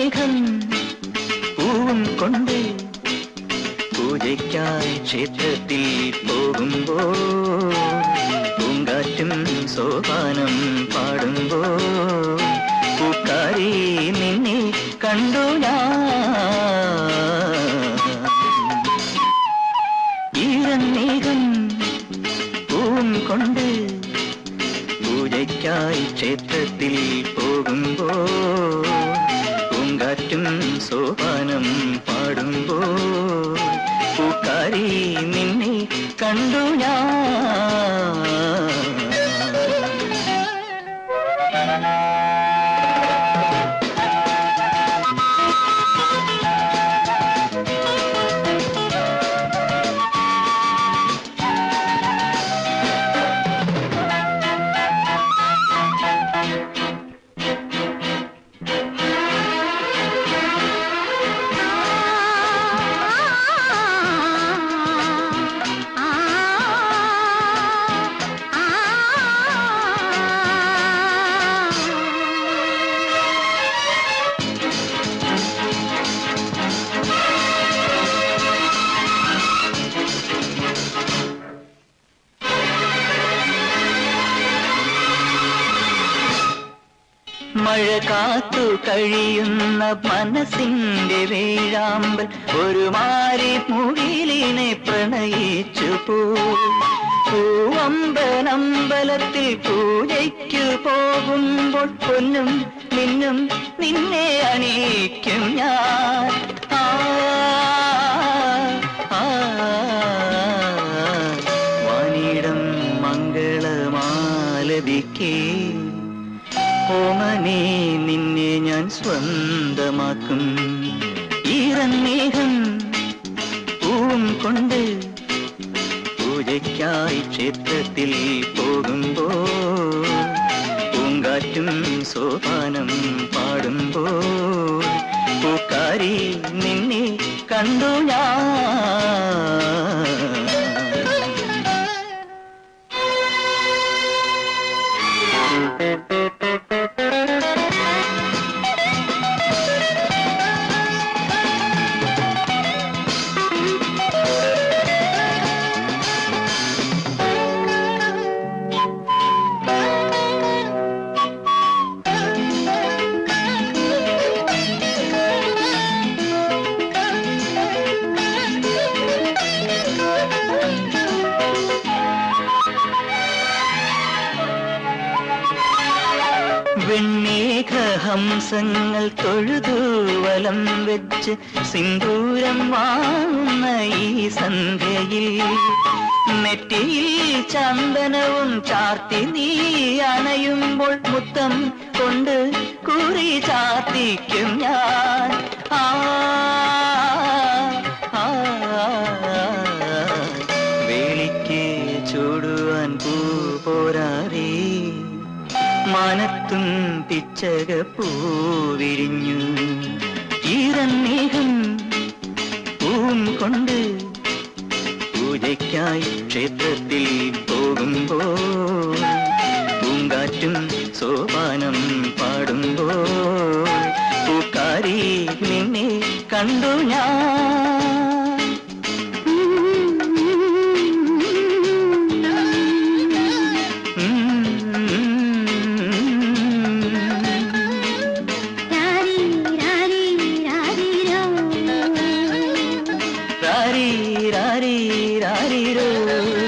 ഈരമേഘം പൂവും കൊണ്ട് പൂജയ്ക്കായി ക്ഷേത്രത്തിൽ പോകുമ്പോ പൂങ്കാറ്റും സോപാനം പാടുമ്പോ പൂക്കാരി നിന്നെ കണ്ടു ഞാൻ ഈരമേഘം പൂവും കൊണ്ട് പൂജയ്ക്കായി ക്ഷേത്രത്തിൽ പോകുമ്പോ പൂങ്കാറ്റും സോപാനം പാടുമ്പോ പൂക്കാരി നിന്നെ കണ്ടു ഞാൻ മഴ കാത്തു കഴിയുന്ന മനസ്സിന്റെ വേഴാമ്പൽ ഒരു മാരി മുകിലിനെ പ്രണയിച്ചു പോ പൂവമ്പനമ്പലത്തിൽ പൂജയ്ക്കു പോകുമ്പോൾ പൊന്നും നിന്നും നിന്നെ അണിയിക്കും ഞാൻ ആ, ആ, വാനിടം മംഗളമാലപിക്കേ ഓമനെ നിന്നെ ഞാൻ സ്വന്തമാക്കും ഈറന്നേഹം പൂവും കൊണ്ട് പൂജയ്ക്കായി ക്ഷേത്രത്തിൽ പോകുമ്പോ പൂങ്കാറ്റും സോപാനം പാടുമ്പോ പൂക്കാരി നിന്നെ കണ്ടു ഞാൻ വെണ്ണേഘഹംസങ്ങൾ തൊഴുതു വലം വെച്ച് സിന്ദൂരം വാങ്ങുന്ന ഈ സന്ധ്യയിൽ നെറ്റിയിൽ ചന്ദനവും ചാർത്തി നീ അണയുമ്പോൾ മുത്തം കൊണ്ട് കുറി ചാർത്തിക്കും ഞാൻ ആ ആ, വേളിക്ക് ചൂടുവാൻ പൂ പോരാറേ മാനത്തും പിച്ചക പൂവിരിഞ്ഞു ഈറന്നേഹം പൂവും കൊണ്ട് പൂജയ്ക്കായി ക്ഷേത്രത്തിൽ പോകുമ്പോ പൂങ്കാറ്റും സോപാനം പാടുമ്പോ പൂക്കാരി നിന്നെ കണ്ടു ഞാൻ രാരി രാരി രാരിരോ രാരി രാരി രാരിരോ